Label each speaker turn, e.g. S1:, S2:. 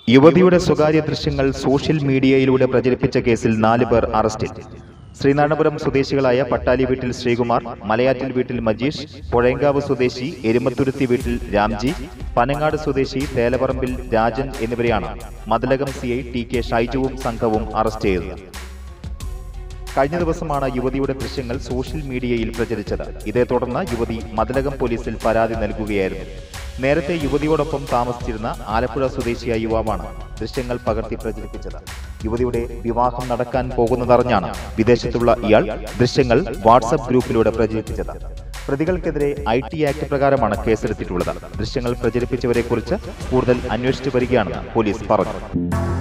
S1: യുവതിയുടെ സ്വകാര്യ ദൃശ്യങ്ങൾ സോഷ്യൽ മീഡിയയിലൂടെ പ്രചരിപ്പിച്ച കേസിൽ നാല് പേർ അറസ്റ്റിൽ ശ്രീനാരായണപുരം സ്വദേശികളായ പട്ടാലി വീട്ടിൽ ശ്രീകുമാർ മലയാറ്റിൽ വീട്ടിൽ മജീഷ് പുഴയങ്കാവ് സ്വദേശി എരുമത്തുരുത്തി വീട്ടിൽ രാംജി പനങ്ങാട് സ്വദേശി തേലപറമ്പിൽ രാജൻ എന്നിവരെയാണ് Mathilakam C I T K ഷൈജുവും സംഘവും അറസ്റ്റ് ചെയ്തത് കഴിഞ്ഞ ദിവസമാണ് യുവതിയുടെ ദൃശ്യങ്ങൾ സോഷ്യൽ മീഡിയയിൽ പ്രചരിച്ചത് ഇതേ തുടർന്ന് യുവതി മതിലകം പോലീസിൽ പരാതി നൽകുകയായിരുന്നു നേരത്തെ യുവതിയോടൊപ്പം താമസിച്ചിരുന്ന ആലപ്പുഴ സ്വദേശിയായ യുവാവാണ് ദൃശ്യങ്ങൾ പകർത്തി പ്രചരിപ്പിച്ചത് യുവതിയുടെ വിവാഹം നടക്കാൻ പോകുന്നതറിഞ്ഞാണ് വിദേശത്തുള്ള ഇയാൾ ദൃശ്യങ്ങൾ വാട്സപ്പ് ഗ്രൂപ്പിലൂടെ പ്രചരിപ്പിച്ചത് പ്രതികൾക്കെതിരെ ഐ ടി ആക്ട് പ്രകാരമാണ് കേസെടുത്തിട്ടുള്ളത് ദൃശ്യങ്ങൾ പ്രചരിപ്പിച്ചവരെക്കുറിച്ച് കൂടുതൽ അന്വേഷിച്ചു വരികയാണെന്ന് പോലീസ് പറഞ്ഞു